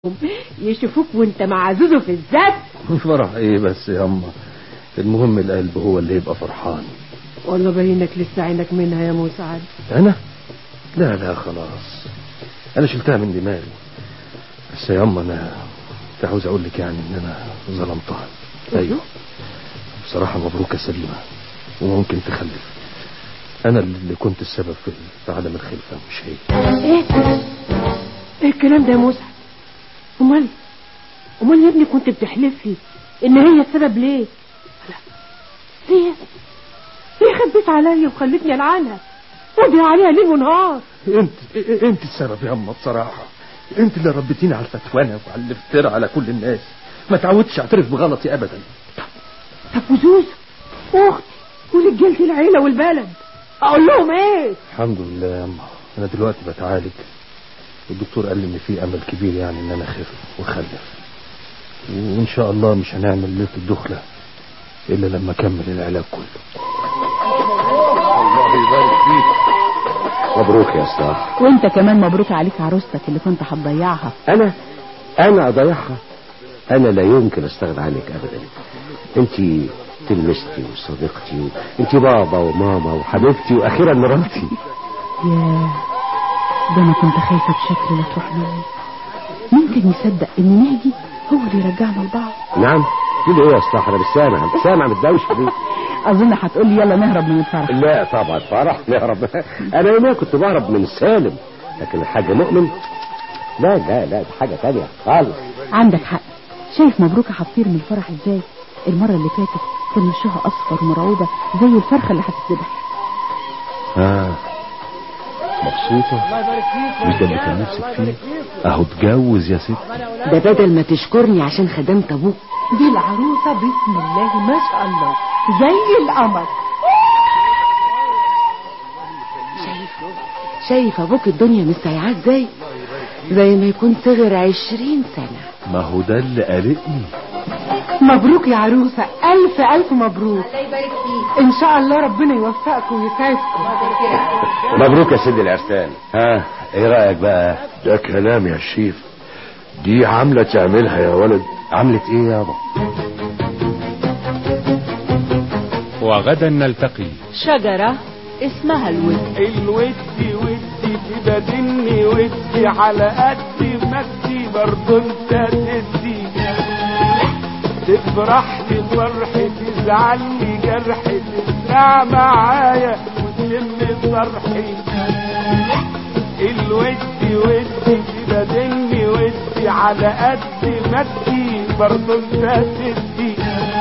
يشوفوك وانت مع زوزو في الزف فرح ايه بس يا اما المهم القلب هو اللي يبقى فرحان والله باينك لسه عينك منها يا مسعد انا لا لا خلاص انا شلتها من دماغي بس يا اما انا كنت عاوز اقول لك يعني ان انا ظلمتها ايوه بصراحه مبروكه سليمه وممكن تخلف انا اللي كنت السبب في في عدم الخلفه مش هي ايه ايه الكلام ده يا مسعد امال امال يا ابني كنت بتحلف لي ان هي السبب ليه لا ليه ليه خبيت عليا وخلتني العنها ودي عليها ليل ونهار انت انت السبب يا اما بصراحه انت اللي ربيتيني على الفتوانه وعلى الافتراء على كل الناس ما تعودتش اعترف بغلطي ابدا طب وزوز واختي ورجالة العيلة والبلد اقول لهم ايه الحمد لله يا اما انا دلوقتي بتعالج والدكتور قال لي ان في امل كبير يعني ان انا اخف واخلف وان شاء الله مش هنعمل ليله الدخله الا لما اكمل العلاج كله الله يبارك فيك مبروك يا استاذ وانت كمان مبروك عليك عروستك اللي كنت هتضيعها انا انا اضيعها انا لا يمكن استغنى عنك ابدا انت تلمستي وصديقتي انت بابا وماما وحبيبتي واخيرا مراتي ياه ده انا كنت خايفة بشكل لا تروح مني ممكن يصدق ان مهدي هو اللي يرجعنا لبعض نعم تقول ايه يا استاذ انا مش سامع مش سامع من الدوشه دي اظن هتقول لي يلا نهرب من الفرح لا طبعا فرح نهرب انا يوميا كنت بهرب من سالم لكن الحاج مؤمن لا لا لا دي حاجه تانية خالص عندك حق شايف مبروكة هتطير من الفرح ازاي المرة اللي فاتت كان وشها اصفر ومرعوبة زي الفرخة اللي هتتذبح اه مبسوطة مش ده اللي كان نفسك فيه اهو اتجوز يا ست ده بدل ما تشكرني عشان خدمت ابوك دي العروسة بسم الله ما شاء الله زي القمر شايف شايف ابوك الدنيا مستيعاه ازاي زي ما يكون صغر عشرين سنة ما هو ده اللي قلقني مبروك يا عروسة ألف ألف مبروك إن شاء الله ربنا يوفقكم ويسعدكم مبروك يا سيدي العرسان ها ايه رايك بقى ده كلام يا شيف دي عاملة تعملها يا ولد عملت ايه يابا وغدا نلتقي شجرة اسمها الود الودي ودي كده دني ودي على قد ما ادي برضه انت تدي تفرح لي فرح تزعل لي جرح تسمع معايا وتلم فرحي الودي ودي كده دني ودي على قد ما ادي برضه انت تدي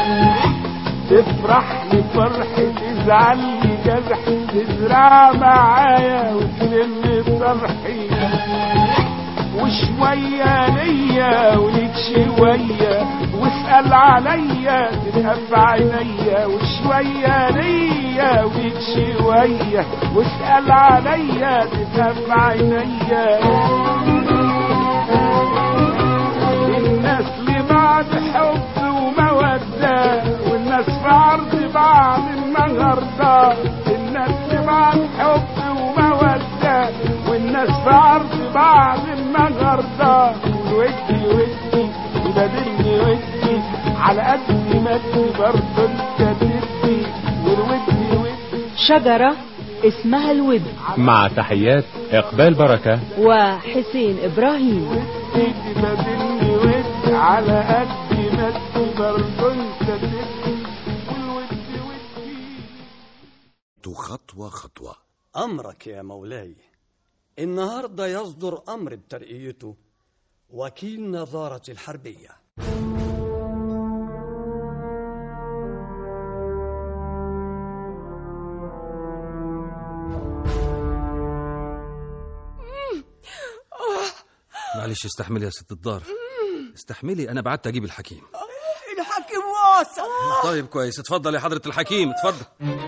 تفرح لي فرح تزعل لي جرح تزرع معايا وتلم فرحي وشوية ليا وليك شوية واسأل عليا تبقى في عينيا وشوية ليا وليك شوية واسأل عليا تبقى في عينيا الناس لبعض حب ومودة والناس في عرض بعض النهاردة الناس لبعض حب ومودة والناس في عرض بعض النهاردة ودي ودي وده دني ودي على قد ما ادي برضه انت تدي والودي ودي شجرة اسمها الود مع تحيات إقبال بركة وحسين ابراهيم ودي ده دني ودي على قد ما ادي برضه انت تدي والودي ودي خطوة خطوة أمرك يا مولاي النهاردة يصدر أمر بترقيته وكيل نظارة الحربية معلش استحملي يا ست الدار استحملي انا بعت اجيب الحكيم الحكيم واسع طيب كويس اتفضل يا حضرة الحكيم اتفضل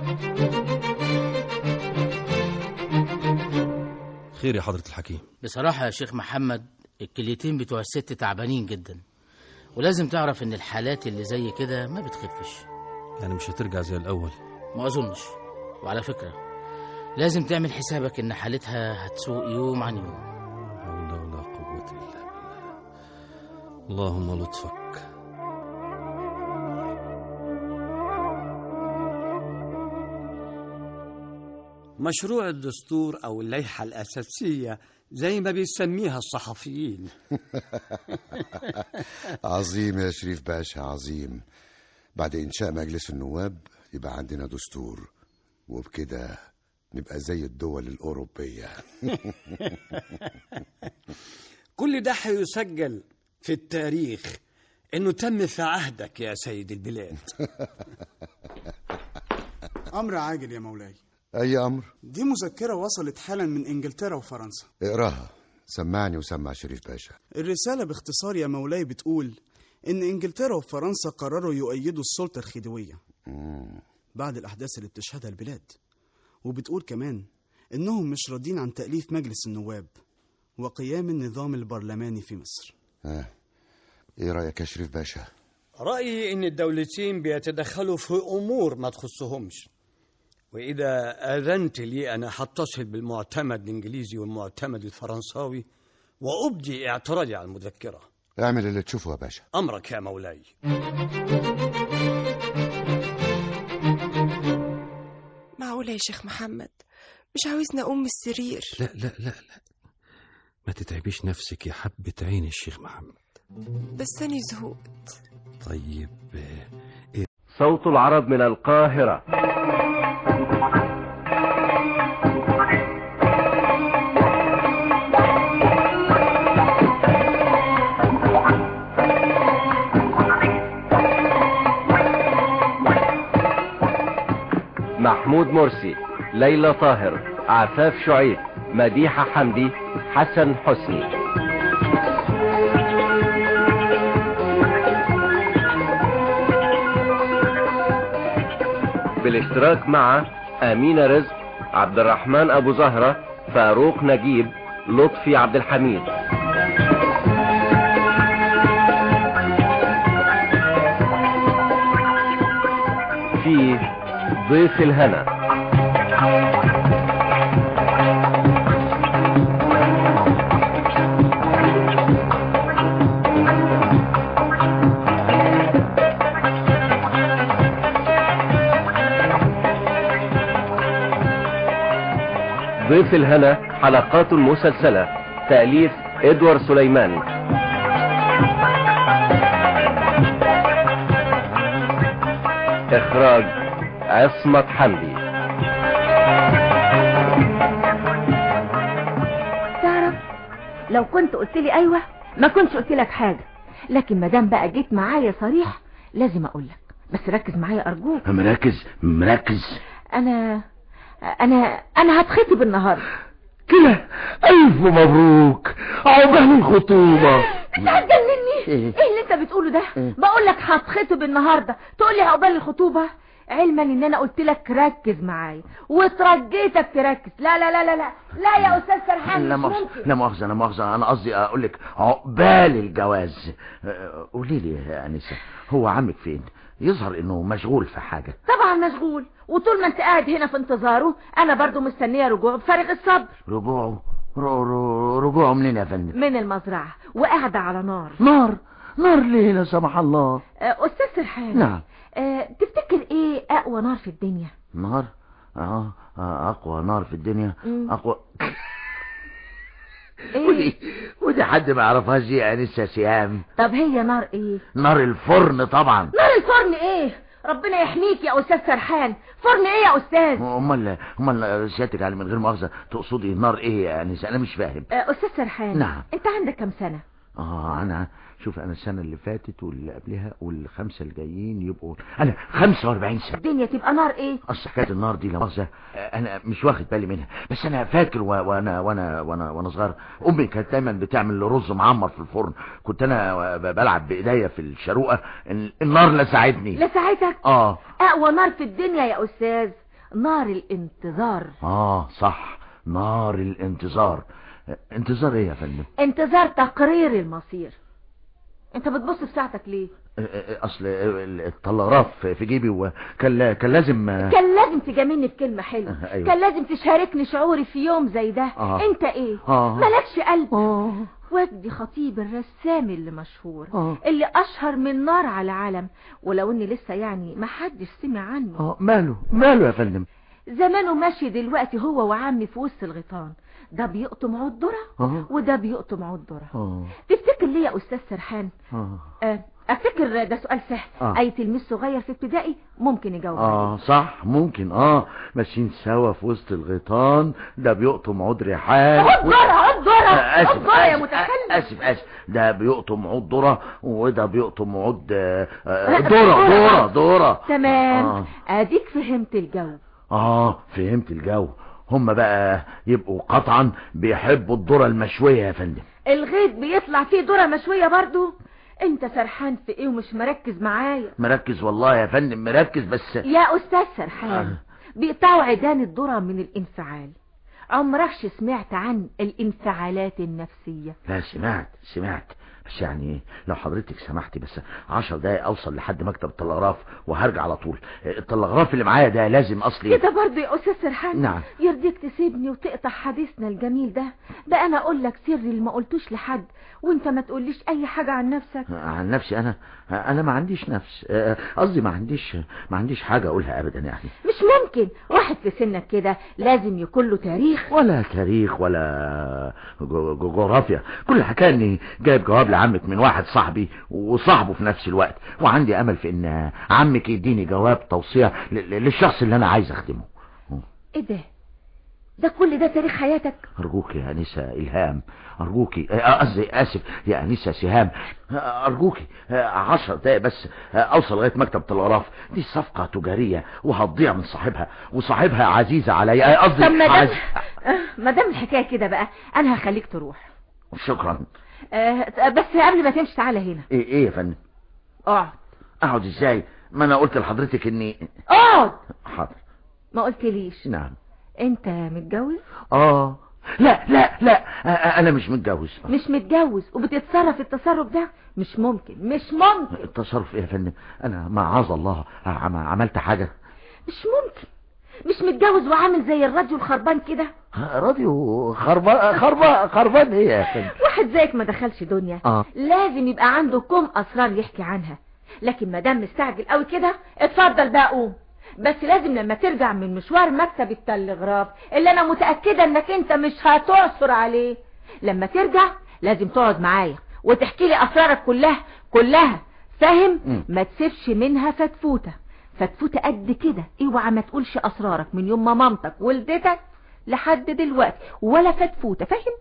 خير يا حضرة الحكيم بصراحة يا شيخ محمد الكليتين بتوع الست تعبانين جدا ولازم تعرف ان الحالات اللي زي كده ما بتخفش يعني مش هترجع زي الاول ما اظنش وعلى فكرة لازم تعمل حسابك ان حالتها هتسوء يوم عن يوم لا حول ولا قوة الا بالله اللهم لطفك مشروع الدستور أو اللائحة الأساسية زي ما بيسميها الصحفيين عظيم يا شريف باشا عظيم بعد إنشاء مجلس النواب يبقى عندنا دستور وبكده نبقى زي الدول الأوروبية كل ده هيسجل في التاريخ إنه تم في عهدك يا سيد البلاد أمر عاجل يا مولاي أي أمر دي مذكرة وصلت حالا من إنجلترا وفرنسا اقراها سمعني وسمع شريف باشا الرسالة باختصار يا مولاي بتقول إن إنجلترا وفرنسا قرروا يؤيدوا السلطة الخديوية بعد الأحداث اللي بتشهدها البلاد وبتقول كمان إنهم مش راضين عن تأليف مجلس النواب وقيام النظام البرلماني في مصر آه. ايه رأيك يا شريف باشا رأيي إن الدولتين بيتدخلوا في أمور ما تخصهمش وإذا آذنت لي أنا هتصل بالمعتمد الإنجليزي والمعتمد الفرنساوي وأبدي اعتراضي على المذكرة اعمل اللي تشوفه يا باشا أمرك يا مولاي معقولة يا شيخ محمد مش عاوزني أقوم من السرير لا لا لا لا ما تتعبيش نفسك يا حبة عين الشيخ محمد بس أنا زهقت طيب آه، صوت العرب من القاهرة محمود مرسي ليلى طاهر عفاف شعيب مديحة حمدي حسن حسني بالاشتراك مع أمينة رزق عبد الرحمن أبو زهرة فاروق نجيب لطفي عبد الحميد في ضيف الهنا ضيف الهنا حلقات مسلسلة تأليف إدوار سليمان إخراج عصمت حمدي تعرف لو كنت قلت لي ايوه ما كنتش قلت لك حاجه لكن ما دام بقى جيت معايا صريح لازم اقول لك بس ركز معايا ارجوك مركز مركز انا انا انا هتخطب النهارده كده ألف مبروك عقبال الخطوبة انت هتجنني ايه اللي انت بتقوله ده بقول لك هتخطب النهارده تقول لي عقبال الخطوبه علما ان انا قلت لك ركز معايا وترجيتك تركز لا لا لا لا لا لا يا استاذ سرحان لا مش مؤاخذة ممكن لا مؤاخذة لا مؤاخذة أنا قصدي أقول لك عقبال الجواز أه، قولي لي يا أنسة هو عمك فين؟ يظهر إنه مشغول في حاجة طبعا مشغول وطول ما انت قاعد هنا في انتظاره انا برضو مستنيه رجوعه بفارغ الصبر رجوعه رو- رو- رجوعه منين يا فندم؟ من المزرعه وقاعده على نار نار نار ليه لا سمح الله آه، استاذ سرحان نعم آه، تفتكر ايه اقوى نار في الدنيا نار اه آه، أقوى نار في الدنيا مم. أقوى ايه ودي ودي حد ما يعرفهاش دي يا أنسة سهام طب هي نار ايه نار الفرن طبعا نار الفرن ايه ربنا يحميك يا استاذ سرحان فرن ايه يا استاذ امال امال سيادتك على من غير مؤاخذه تقصدي نار ايه يا انسه انا مش فاهم آه، استاذ سرحان نعم. انت عندك كم سنه اه انا شوف انا السنه اللي فاتت واللي قبلها والخمسه الجايين يبقوا انا 45 سنه الدنيا تبقى نار ايه اصل حكايه النار دي لا مؤاخذه آه، انا مش واخد بالي منها بس انا فاكر و- وانا وانا وانا وانا صغير امي كانت دايما بتعمل رز معمر في الفرن كنت انا ب- بلعب بايديا في الشروقه ال- النار لساعدني لساعتك اه اقوى نار في الدنيا يا استاذ نار الانتظار اه صح نار الانتظار آه، انتظار ايه يا فندم انتظار تقرير المصير انت بتبص في ساعتك ليه اصل التلغراف في جيبي وكان كان لازم كان لازم تجاملني بكلمة حلوة أيوة. كان لازم تشاركني شعوري في يوم زي ده آه. انت ايه آه. مالكش قلب وجدي خطيب الرسام اللي مشهور آه. اللي اشهر من نار على علم ولو اني لسه يعني ما حدش سمع عنه اه ماله ماله يا فندم زمانه ماشي دلوقتي هو وعمي في وسط الغيطان ده بيقطم عود ذره اه وده بيقطم عود ذره اه تفتكر ليه يا استاذ سرحان اه آه، افتكر ده سؤال سهل آه. اي تلميذ صغير في ابتدائي ممكن يجاوب عليه. اه صح ممكن اه ماشيين سوا في وسط الغيطان ده بيقطم عود ريحان عود ذره عود ذره آه، عود ذره يا آسف متخلف اسف اسف ده بيقطم عود ذره وده بيقطم عود آه، آه، لا، ذره ذرة. ذره ذره تمام آه. اديك فهمت الجو اه فهمت الجو هم بقى يبقوا قطعا بيحبوا الذره المشويه يا فندم الغيط بيطلع فيه ذره مشويه برضو انت سرحان في ايه ومش مركز معايا مركز والله يا فندم مركز بس يا استاذ سرحان بيقطعوا عيدان الذره من الانفعال عمركش سمعت عن الانفعالات النفسيه لا سمعت سمعت بس يعني لو حضرتك سمحتي بس عشر دقايق اوصل لحد مكتب التلغراف وهرجع على طول التلغراف اللي معايا ده لازم اصلي كده برضه يا استاذ سرحان نعم. يرضيك تسيبني وتقطع حديثنا الجميل ده ده انا اقول لك سري اللي ما قلتوش لحد وانت ما تقوليش اي حاجه عن نفسك عن نفسي انا انا ما عنديش نفس آه، قصدي ما عنديش ما عنديش حاجه اقولها ابدا يعني مش ممكن واحد في سنك كده لازم يكون له تاريخ ولا تاريخ ولا جو- جو- جغرافيا كل الحكايه اني جايب جواب لعمك من واحد صاحبي وصاحبه في نفس الوقت وعندي امل في ان عمك يديني جواب توصيه ل- ل- للشخص اللي انا عايز اخدمه ايه ده ده كل ده تاريخ حياتك أرجوك يا أنسة إلهام أرجوكي آه، قصدي آسف يا أنسة سهام آه، أرجوكي آه، عشر دقايق بس آه، أوصل لغاية مكتب تلغراف دي صفقة تجارية وهتضيع من صاحبها وصاحبها عزيزة علي آه، قصدي طب ما دام عز... آه، ما دام الحكايه كده بقى انا هخليك تروح شكرا آه، بس قبل ما تمشي تعالى هنا إيه إيه يا فندم اقعد أقعد إزاي ما أنا قلت لحضرتك إني اقعد حاضر ما قلتليش نعم انت متجوز آه لا لا لا آه، آه، أنا مش متجوز مش متجوز وبتتصرف التصرف ده مش ممكن مش ممكن التصرف إيه يا فندم أنا معاذ الله عم- عملت حاجة مش ممكن مش متجوز وعامل زي الراديو الخربان كده راديو خربان خربان خربان ايه يا فندم واحد زيك ما دخلش دنيا اه لازم يبقى عنده كم اسرار يحكي عنها لكن ما دام مستعجل قوي كده اتفضل بقى قوم بس لازم لما ترجع من مشوار مكتب التلغراف اللي انا متأكدة انك انت مش هتعثر عليه لما ترجع لازم تقعد معايا وتحكي لي اسرارك كلها كلها فاهم مم. ما تسيبش منها فتفوتة فتفوتة قد كده اوعى ما تقولش اسرارك من يوم ما مامتك ولدتك لحد دلوقتي ولا فتفوتة فاهم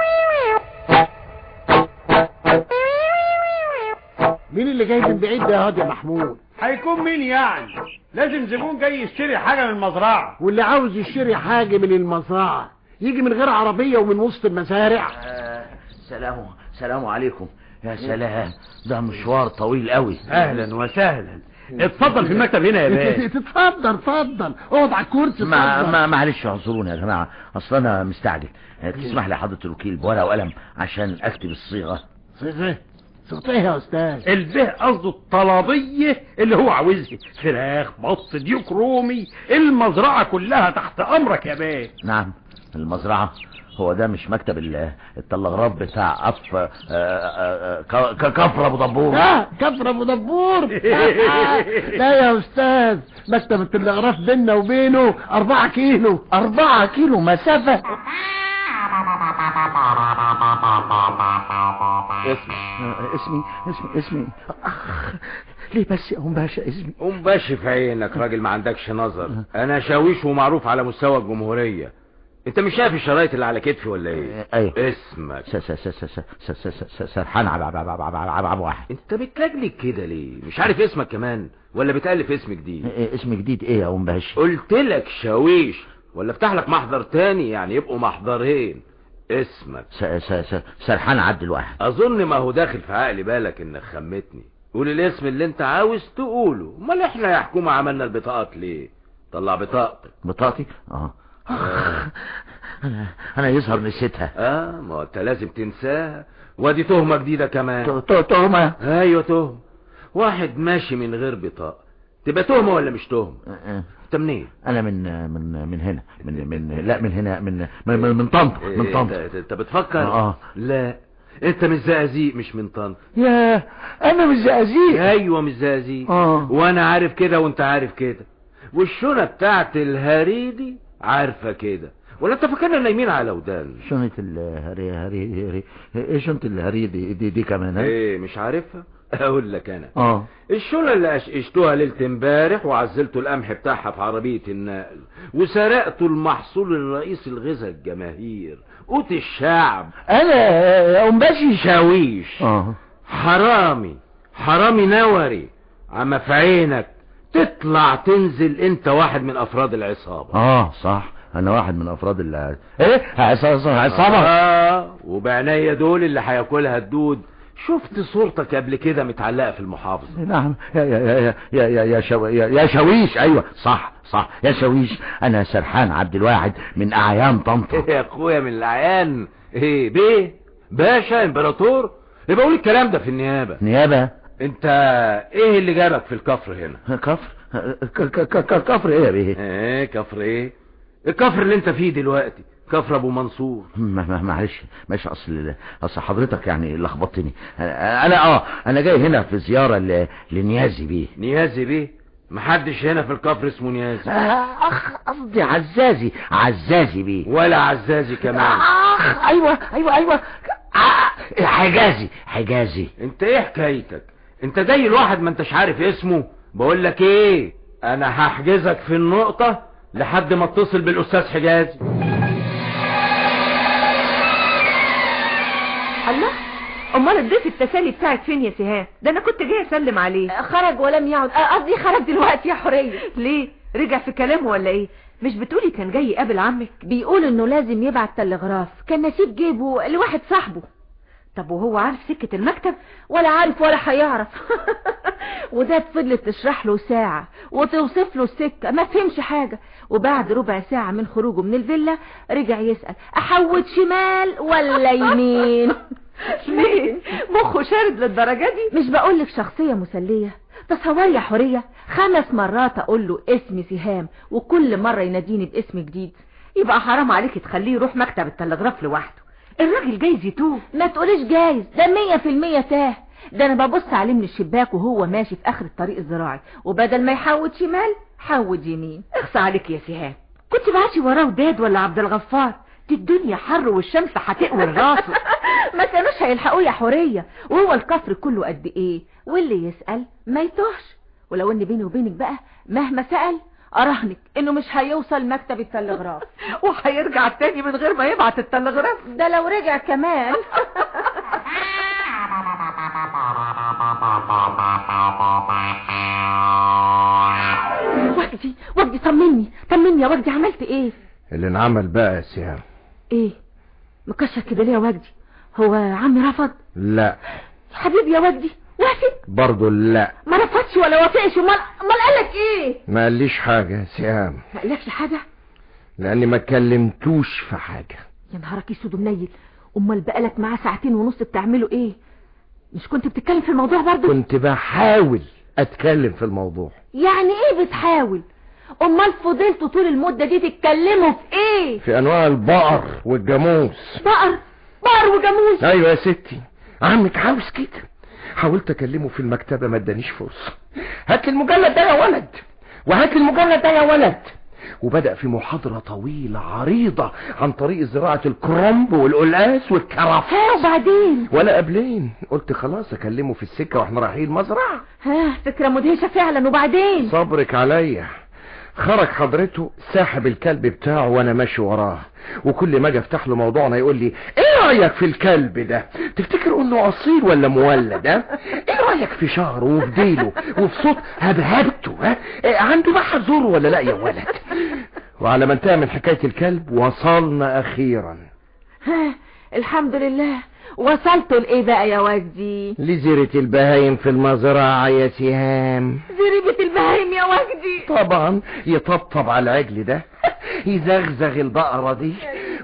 مين اللي جاي من بعيد ده يا واد يا محمود هيكون مين يعني لازم زبون جاي يشتري حاجة من المزرعة واللي عاوز يشتري حاجة من المزرعة يجي من غير عربية ومن وسط المزارع آه، سلام سلام عليكم يا سلام ده مشوار طويل قوي اهلا وسهلا اتفضل في المكتب هنا يا باشا اتفضل اتفضل اقعد على الكرسي ما اتفضل. ما معلش اعذروني يا جماعه اصل انا مستعجل آه، تسمح لي حضره الوكيل بورقه وقلم عشان اكتب الصيغه صيغة صيغة ايه يا استاذ البه قصده الطلبية اللي هو عاوزها فراخ بط ديوك رومي المزرعة كلها تحت امرك يا باشا نعم المزرعه هو ده مش مكتب ال- التلغراف بتاع اف آه، آه، آه، ك- ك- كفر ابو دبور لا كفر ابو دبور لا يا استاذ مكتب التلغراف بيننا وبينه أربعة كيلو أربعة كيلو مسافة اسمي اسمي اسمي اسمي أخ، ليه بس يا ام باشا اسمي قوم باشا في عينك راجل ما عندكش نظر انا شاويش ومعروف على مستوى الجمهورية انت مش شايف الشرايط اللي على كتفي ولا ايه ايوه اسمك س- س- س- س- س- س- س- س- سرحان عب عب عب عب عب عب عب واحد انت بتلجلج كده ليه مش عارف اسمك كمان ولا بتألف اسم جديد إيه اسم جديد ايه يا ام باشا قلت لك شاويش ولا افتح لك محضر تاني يعني يبقوا محضرين اسمك س- س- س- سرحان عبد واحد اظن ما هو داخل في عقلي بالك انك خمتني قول الاسم اللي انت عاوز تقوله امال احنا يا حكومة عملنا البطاقات ليه طلع بطاقتك بطاقتي اه انا انا يظهر نسيتها اه ما هو انت لازم تنساها وادي تهمة جديدة كمان تهمة ايوه تهمة واحد ماشي من غير بطاقة تبقى تهمة ولا مش تهمة انت منين انا من من من هنا من من لا من هنا من من من, من طنطا من إيه، طنطا انت- انت بتفكر اه لا انت من زقازيق مش من طنطا يا انا مش زقازيق ايوه مش زقازيق اه وانا عارف كده وانت عارف كده والشنة بتاعت الهريدي عارفة كده ولا انت فاكرنا نايمين على ودان شنطة الهري هري هري ايه شنطة الهري دي دي, دي كمان ها؟ ايه مش عارفها اقول لك انا اه الشنة اللي قشقشتوها ليلة امبارح وعزلتوا القمح بتاعها في عربية النقل وسرقتوا المحصول الرئيسي الغذاء الجماهير قوت الشعب انا ام باشي شاويش اه حرامي حرامي نوري عم في عينك تطلع تنزل انت واحد من افراد العصابة اه صح انا واحد من افراد ال ايه عصابة عصابة اه وبعناية دول اللي هياكلها الدود شفت صورتك قبل كده متعلقة في المحافظة نعم يا يا يا يا يا يا, شو يا, يا شويش ايوه صح صح يا شويش انا سرحان عبد الواحد من اعيان طنطا يا اخويا من الاعيان ايه بيه باشا امبراطور يبقى قول الكلام ده في النيابة نيابة انت ايه اللي جابك في الكفر هنا كفر ك- ك- ك- ك- كفر ايه يا بيه ايه كفر ايه الكفر اللي انت فيه دلوقتي كفر ابو منصور ما- ما- معلش ماشي اصل اصل حضرتك يعني لخبطتني انا انا اه انا جاي هنا في زيارة ل- لنيازي بيه نيازي بيه محدش هنا في الكفر اسمه نيازي آه، اخ قصدي عزازي عزازي بيه ولا عزازي كمان اخ ايوه ايوه ايوه آه، حجازي حجازي انت ايه حكايتك انت جاي الواحد ما انتش عارف اسمه بقول لك ايه انا هحجزك في النقطة لحد ما اتصل بالاستاذ حجازي الله امال الضيف التسالي بتاعك فين يا سهام ده انا كنت جاي اسلم عليه خرج ولم يعد قصدي خرج دلوقتي يا حوريه ليه رجع في كلامه ولا ايه مش بتقولي كان جاي يقابل عمك بيقول انه لازم يبعت تلغراف كان نسيب جيبه لواحد صاحبه طب وهو عارف سكة المكتب ولا عارف ولا هيعرف وده فضلت تشرح له ساعة وتوصف له السكة ما فهمش حاجة وبعد ربع ساعة من خروجه من الفيلا رجع يسأل احود شمال ولا يمين ليه مخه شارد للدرجة دي مش بقولك شخصية مسلية تصوري يا حورية خمس مرات اقول له اسمي سهام وكل مرة يناديني باسم جديد يبقى حرام عليك تخليه يروح مكتب التلغراف لوحده الراجل جايز يتوه ما تقوليش جايز ده مية في المية تاه ده انا ببص عليه من الشباك وهو ماشي في اخر الطريق الزراعي وبدل ما يحود شمال حود يمين اخصى عليك يا سهام كنت بعتي وراه وداد ولا عبد الغفار دي الدنيا حر والشمس هتقوي راسه ما كانوش هيلحقوه يا حورية وهو الكفر كله قد ايه واللي يسأل ما يتوهش ولو ان بيني وبينك بقى مهما سأل اراهنك انه مش هيوصل مكتب التلغراف وهيرجع تاني من غير ما يبعت التلغراف ده لو رجع كمان وجدي وجدي طمني طمني يا وجدي عملت ايه اللي انعمل بقى يا سهام ايه مكشر كده ليه يا وجدي هو عمي رفض لا حبيبي يا وجدي وافق برضه لا ما رفضش ولا وافقش امال امال قالك ايه ما قاليش حاجة يا سهام ما قالكش حاجه لاني ما كلمتوش في حاجة يا نهارك اسود منيل امال بقالك معاه ساعتين ونص بتعملوا ايه مش كنت بتتكلم في الموضوع برضه كنت بحاول اتكلم في الموضوع يعني ايه بتحاول امال فضلتوا طول المدة دي تتكلموا في ايه في انواع البقر والجاموس بقر بقر وجاموس ايوه يا ستي عمك عاوز كده حاولت اكلمه في المكتبة ما ادانيش فرصة هات لي المجلد ده يا ولد وهات لي المجلد ده يا ولد وبدأ في محاضرة طويلة عريضة عن طريق زراعة الكرنب والقلقاس والكرفس ها وبعدين ولا قبلين قلت خلاص اكلمه في السكة واحنا رايحين المزرعة ها فكرة مدهشة فعلا وبعدين صبرك عليا خرج حضرته ساحب الكلب بتاعه وانا ماشي وراه وكل ما اجي افتح له موضوعنا يقول لي ايه رايك في الكلب ده تفتكر انه اصيل ولا مولد ها ايه رايك في شعره وفي ديله وفي صوت هبهبته ها إيه عنده بقى حزور ولا لا يا ولد وعلى ما انتهى من حكايه الكلب وصلنا اخيرا ها الحمد لله وصلتوا لايه بقى يا وجدي لزيرة البهايم في المزرعة يا سهام زريبة البهايم يا وجدي طبعا يطبطب على العجل ده يزغزغ البقرة دي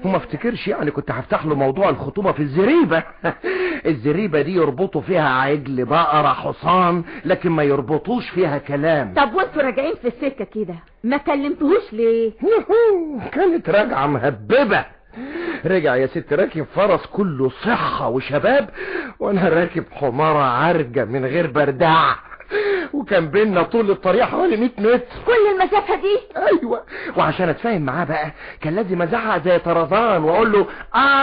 وما افتكرش يعني كنت هفتح له موضوع الخطوبة في الزريبة الزريبة دي يربطوا فيها عجل بقرة حصان لكن ما يربطوش فيها كلام طب وانتوا راجعين في السكة كده ما كلمتهوش ليه كانت راجعة مهببة رجع يا ست راكب فرس كله صحة وشباب وانا راكب حمارة عرجة من غير برداع وكان بينا طول الطريق حوالي 100 متر كل المسافة دي ايوه وعشان اتفاهم معاه بقى كان لازم ازعق زي طرزان واقول له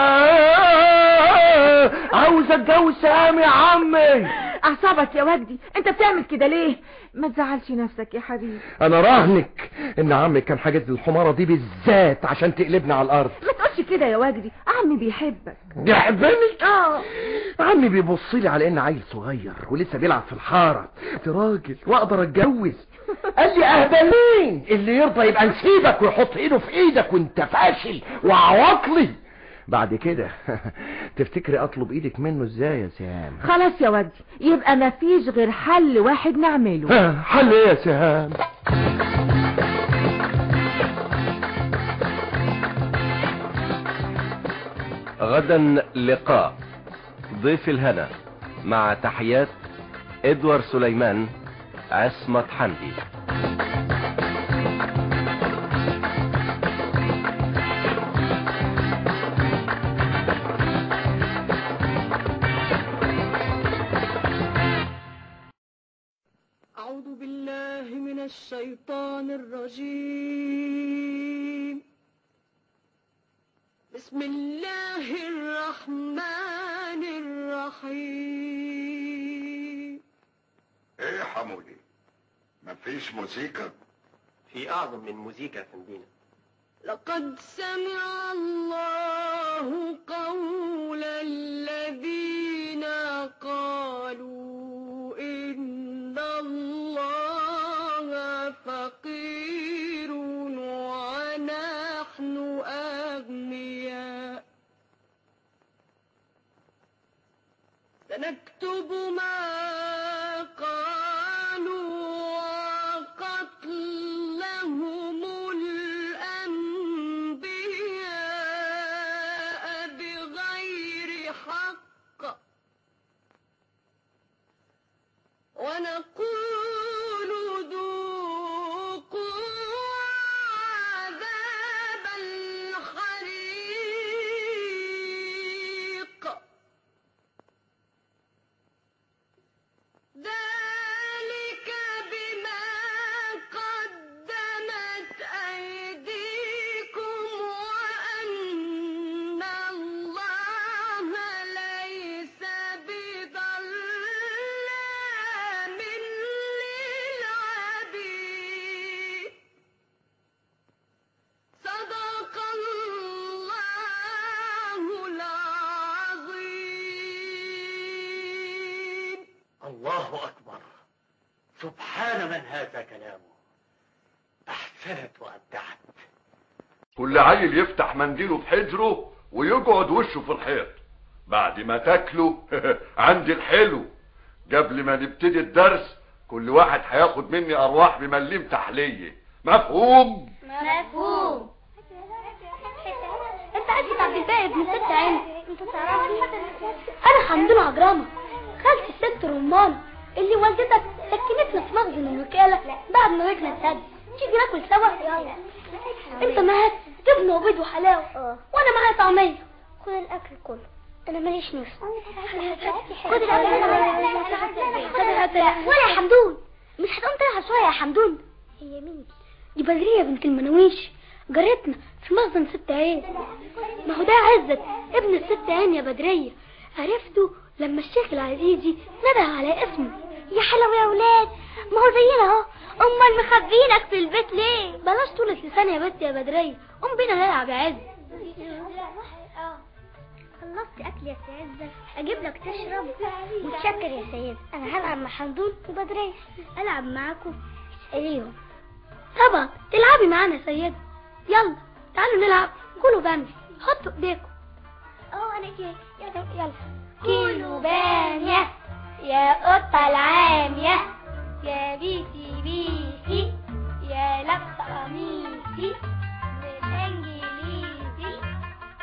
آه عاوز اتجوز سامي يا عمي اعصابك يا وجدي انت بتعمل كده ليه ما تزعلش نفسك يا حبيبي انا راهنك ان عمي كان حاجز الحمارة دي بالذات عشان تقلبنا على الارض ما تقولش كده يا وجدي عمي بيحبك بيحبني اه عمي بيبص لي على ان عيل صغير ولسه بيلعب في الحارة انت راجل واقدر اتجوز قال لي اهبل مين اللي يرضى يبقى نسيبك ويحط ايده في ايدك وانت فاشل وعواطلي بعد كده تفتكري اطلب ايدك منه ازاي يا سهام خلاص يا وجدي يبقى ما فيش غير حل واحد نعمله ها، حل ايه يا سهام غدا لقاء ضيف الهنا مع تحيات ادوار سليمان عصمت حمدي أعوذ بالله من الشيطان الرجيم بسم الله الرحمن الرحيم ايه يا حمودي مفيش موسيقى في أعظم من موسيقى فندينا لقد سمع الله قول الذين قالوا إن الله فقير ونحن أغنياء سنكتب ما قالوا وقتلهم الأنبياء بغير حق ونقول ذوقوا عذاب الحريق ذلك بما قدمت أيديكم وأن الله ليس بظلام للعبيد صدق الله العظيم الله أكبر سبحان من هذا كلامه أحسنت وأبدعت كل عيل يفتح منديله في حجره ويقعد وشه في الحيط بعد ما تاكلوا عندي الحلو قبل ما نبتدي الدرس كل واحد هياخد مني ارواح بمليم تحليه مفهوم مفهوم انت عايز عبد الباقي ابن ست عين انت تعرفني انا حمدون عجرامه خالتي الست رمانه اللي والدتك سكنتنا في مخزن الوكاله بعد ما وجنا اتسد تيجي ناكل سوا انت معاك جبنه وبيض وحلاوه وانا معايا طعميه خد الاكل كله انا ماليش نفس خد الاكل خد الاكل ولا يا حمدون مش هتقوم تلعب شويه يا حمدون هي مين دي بدريه بنت المناويش جارتنا في مخزن ست عين ما هو ده عزت ابن الست عين يا بدريه عرفته لما الشيخ العزيزي نده على اسمه يا حلو يا ولاد ما هو زينا اهو امال مخبينك في البيت ليه بلاش طولة لسان يا بنت يا بدريه قوم بينا نلعب يا عز خلصت اكل يا سيد اجيب لك تشرب متشكر يا سيد انا هلعب مع حمدون وبدريه العب معاكم ايوه طبعا تلعبي معانا يا سيد يلا تعالوا نلعب كلوا جنبي حطوا ايديكم اه انا كده يلا يلا كيلو بامية يا قطة العامية يا بيتي بيتي يا لابسة قميصي بالانجليزي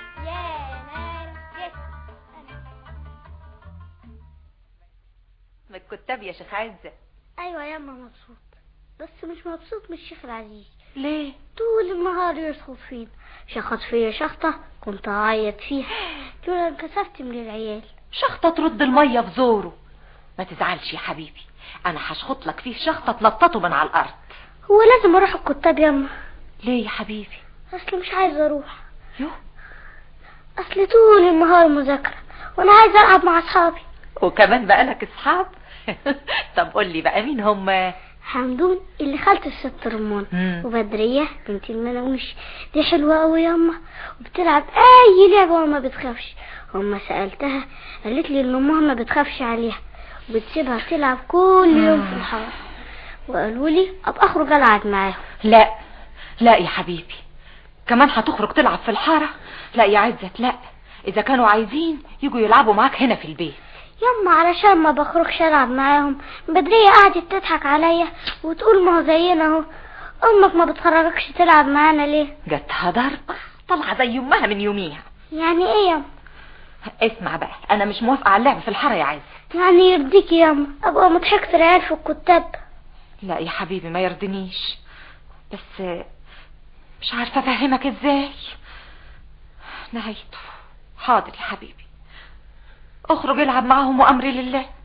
الكتاب يا شيخ عزة ايوه ياما مبسوط بس مش مبسوط من الشيخ العزيز ليه طول النهار يشخط فينا شخط فيا شخطة كنت اعيط فيها لولا انكسفت من العيال شخطة ترد المية في زوره ما تزعلش يا حبيبي انا هشخط لك فيه شخطة تنططه من على الارض هو لازم اروح الكتاب ياما ليه يا حبيبي اصل مش عايزه اروح يو اصل طول النهار مذاكرة وانا عايزه العب مع اصحابي وكمان بقالك اصحاب طب قول لي بقى مين هم حمدون اللي خالت الست رمان مم. وبدرية بنت المناوش دي حلوة قوي ياما وبتلعب اي لعبة وما بتخافش وما سألتها قالت لي ان امها ما بتخافش عليها وبتسيبها تلعب كل يوم في الحارة وقالوا لي ابقى اخرج العب معاهم لا لا يا حبيبي كمان هتخرج تلعب في الحارة لا يا عزت لا اذا كانوا عايزين يجوا يلعبوا معاك هنا في البيت ياما علشان ما بخرجش العب معاهم بدرية قعدت تضحك عليا وتقول ما هو زينا اهو امك ما بتخرجكش تلعب معانا ليه جاتها ضربة طالعة زي امها من يوميها يعني ايه ياما اسمع بقى انا مش موافقة على اللعب في الحارة يا عز يعني يرضيكي ياما ابقى مضحكة العيال في الكتاب لا يا حبيبي ما يرضنيش بس مش عارفة افهمك ازاي نهايته حاضر يا حبيبي اخرج العب معاهم وامري لله